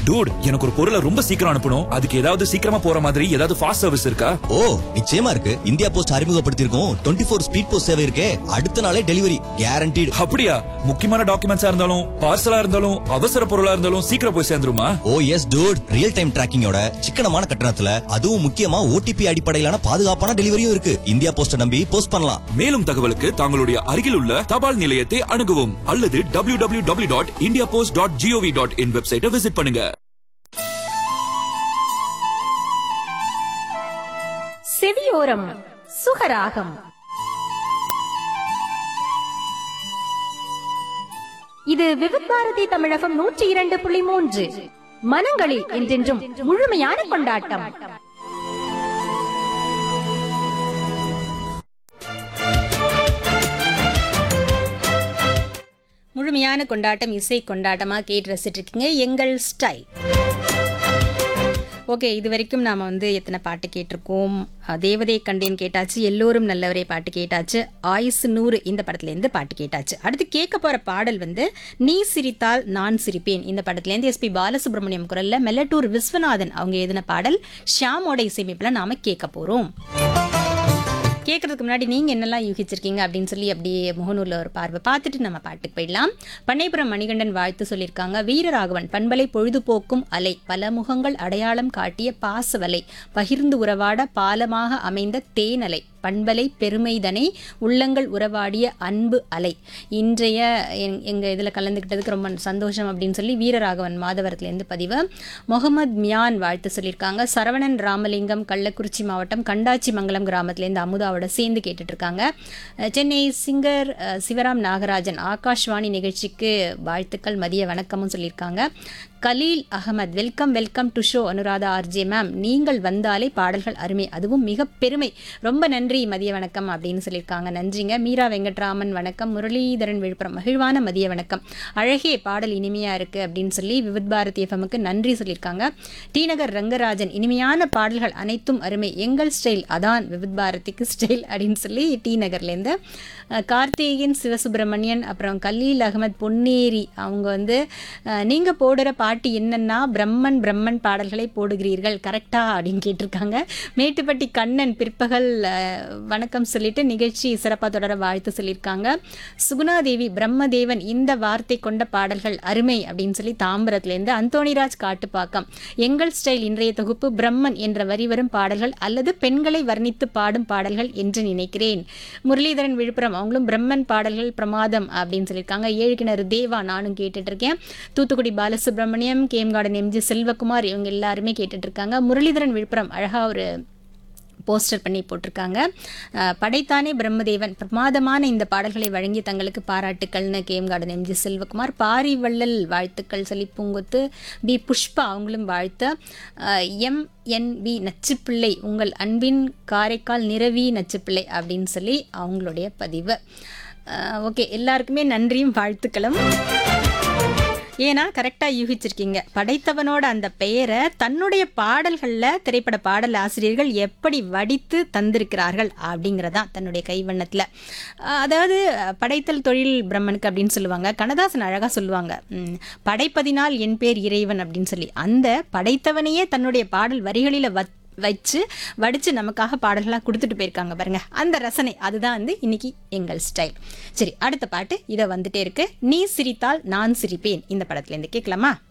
dude எனக்கு ஒரு பொருளை ரொம்ப சீக்கிரம் அனுப்பணும் அதுக்கு ஏதாவது சீக்கிரமா போற மாதிரி ஏதாவது ஃபாஸ்ட் சர்வீஸ் இருக்கா ஓ நிச்சயமா இருக்கு இந்தியா போஸ்ட் அறிமுகப்படுத்தியிருக்கோம் டுவெண்ட்டி ஃபோர் ஸ்பீட் போஸ்ட் சேவை இருக்கே அடுத்த நாளே டெலிவரி கேரண்டீடு அப்படியா முக்கியமான டாக்குமெண்ட்ஸா இருந்தாலும் பார்சலா இருந்தாலும் அவசர பொருளா இருந்தாலும் சீக்கிரம் போய் சேர்ந்துருமா oh yes dude real time டிராக்கிங்கோட சிக்கனமான கட்டணத்துல அதுவும் முக்கியமா ஓடிபி அடிப்படையிலான பாதுகாப்பான டெலிவரியும் இருக்கு இந்தியா போஸ்ட நம்பி போஸ்ட் பண்ணலாம் மேலும் தகவலுக்கு தங்களுடைய அருகில் உள்ள தபால் நிலையத்தை அணுகவும் அல்லது W W W dot India post dot GOV dot in வெப்சைட்டை விசிட் பண்ணுங்க செவியோரம் சுகராகம் இது விவித் பாரதி தமிழகம் நூற்றி இரண்டு புள்ளி மூன்று மனங்களில் என்றென்றும் முழுமையான கொண்டாட்டம் முழுமையான கொண்டாட்டம் இசை கொண்டாட்டமாக கேட்டு ரசிச்சிட்டு இருக்கீங்க எங்கள் ஸ்டைல் ஓகே இது வரைக்கும் நாம் வந்து எத்தனை பாட்டு கேட்டிருக்கோம் அஹ், தேவதை கண்டேன் கேட்டாச்சு எல்லோரும் நல்லவரே பாட்டு கேட்டாச்சு ஆயுசு நூறு இந்த படத்துலேருந்து பாட்டு கேட்டாச்சு அடுத்து கேட்க போகிற பாடல் வந்து நீ சிரித்தால் நான் சிரிப்பேன் இந்த படத்துலேருந்து எஸ்பி பாலசுப்ரமணியம் குரலில் மெல்லட்டூர் விஸ்வநாதன் அவங்க எழுதின பாடல் ஷியாமோட இசையமைப்பில் நாம் கேட்க போகிறோம் கேட்கறதுக்கு முன்னாடி நீங்கள் என்னெல்லாம் யூகிச்சிருக்கீங்க அப்படின்னு சொல்லி அப்படியே முகநூலில் ஒரு பார்வை பார்த்துட்டு நம்ம பாட்டுக்கு போயிடலாம் பண்ணைப்புறம் மணிகண்டன் வாழ்த்து சொல்லியிருக்காங்க வீரராகவன் பண்பலை பொழுதுபோக்கும் அலை பல முகங்கள் அடையாளம் காட்டிய பாசவலை பகிர்ந்து உறவாட பாலமாக அமைந்த தேனலை பண்பலை பெருமைதனை உள்ளங்கள் உறவாடிய அன்பு அலை இன்றைய எங்- எங்க இதில் கலந்துக்கிட்டதுக்கு ரொம்ப சந்தோஷம் அப்படின்னு சொல்லி வீரராகவன் மாதவரத்துலேருந்து பதிவு முகமது மியான் வாழ்த்து சொல்லியிருக்காங்க சரவணன் ராமலிங்கம் கள்ளக்குறிச்சி மாவட்டம் கண்டாச்சி மங்கலம் கிராமத்துலேருந்து அமுதாவோட சேர்ந்து கேட்டுட்டு இருக்காங்க ah Chennai singer ah, Sivaram Nagarajan Akashvani நிகழ்ச்சிக்கு வாழ்த்துக்கள் மதிய வணக்கமும் சொல்லியிருக்காங்க Khaleel Ahmed welcome welcome to show Anuradha RJ ma'am நீங்கள் வந்தாலே பாடல்கள் அருமை அதுவும் மிக பெருமை ரொம்ப நன்றி மதிய வணக்கம் அப்படின்னு சொல்லியிருக்காங்க நன்றிங்க மீரா வெங்கட்ராமன் வணக்கம் முரளிதரன் விழுப்புரம் மகிழ்வான மதிய வணக்கம் அழகே பாடல் இனிமையா இருக்கு அப்படின்னு சொல்லி விவித் பாரதி எஃப்எம்க்கு நன்றி சொல்லியிருக்காங்க டி நகர் ரங்கராஜன் இனிமையான பாடல்கள் அனைத்தும் அருமை எங்கள் ஸ்டைல் அதான் விவித் பாரதிக்கு ஸ்டைல் அப்படின்னு சொல்லி டி நகர்லேருந்து அஹ், கார்த்திகேயன் சிவசுப்பிரமணியன் அப்புறம் கலீல் அகமத் பொன்னேரி அவங்க வந்து அஹ், நீங்க போடுற பாட்டு என்னன்னா பிரம்மன் பிரம்மன் பாடல்களை போடுகிறீர்கள் கரெக்டா அப்படின்னு கேட்டிருக்காங்க மேட்டுப்பட்டி கண்ணன் பிற்பகல் அஹ், வணக்கம் சொல்லிட்டு நிகழ்ச்சி சிறப்பாக தொடர வாழ்த்து சொல்லியிருக்காங்க சுகுணாதேவி பிரம்மதேவன் இந்த வார்த்தை கொண்ட பாடல்கள் அருமை அப்படின்னு சொல்லி தாம்பரத்துலேருந்து அந்தோணிராஜ் காட்டுப்பாக்கம் எங்கள் ஸ்டைல் இன்றைய தொகுப்பு பிரம்மன் என்ற வரி வரும் பாடல்கள் அல்லது பெண்களை வர்ணித்து பாடும் பாடல்கள் என்று நினைக்கிறேன் முரளிதரன் விழுப்புரம் அவங்களும் பிரம்மன் பாடல்கள் பிரமாதம் அப்படின்னு சொல்லியிருக்காங்க ஏழு கிணறு தேவா நானும் கேட்டுட்டு இருக்கேன் Thoothukudi Balasubramaniam game garden MG Selvakumar இவங்க எல்லாருமே கேட்டுட்டு இருக்காங்க முரளிதரன் விழுப்புரம் அழகா ஒரு போஸ்டர் பண்ணி போட்டிருக்காங்க அஹ், படைத்தானே பிரம்மதேவன் பிரமாதமான இந்த பாடல்களை வழங்கி தங்களுக்கு பாராட்டுக்கள்னு game garden MG Selvakumar Pari Vallal வாழ்த்துக்கள் சொல்லி பூங்கொத்து பி புஷ்பா அவங்களும் வாழ்த்து அஹ், எம் என் வி நச்சுப்பிள்ளை உங்கள் அன்பின் காரைக்கால் நிறவி நச்சுப்பிள்ளை அப்படின்னு சொல்லி அவங்களுடைய பதிவு ஓகே எல்லாருக்குமே நன்றியும் வாழ்த்துக்களும் ஏன்னா கரெக்டாக யூகிச்சிருக்கீங்க படைத்தவனோட அந்த பெயரை தன்னுடைய பாடல்களில் திரைப்பட பாடல் ஆசிரியர்கள் எப்படி வடித்து தந்திருக்கிறார்கள் அப்படிங்கிறதான் தன்னுடைய கைவண்ணத்தில் அதாவது படைத்தல் தொழில் பிரம்மனுக்கு அப்படின்னு சொல்லுவாங்க கண்ணதாசன் அழகாக சொல்லுவாங்க ம், படைப்பதினால் என் பேர் இறைவன் அப்படின்னு சொல்லி அந்த படைத்தவனையே தன்னுடைய பாடல் வரிகளில் வத் வச்சு வடித்து நமக்காக பாடல்களாக கொடுத்துட்டு போயிருக்காங்க பாருங்க அந்த ரசனை அதுதான் வந்து இன்னைக்கு எங்கள் ஸ்டைல் சரி அடுத்த பாட்டு இதை வந்துட்டே இருக்கு நீ சிரித்தால் நான் சிரிப்பேன் இந்த படத்துலேருந்து கேட்கலாமா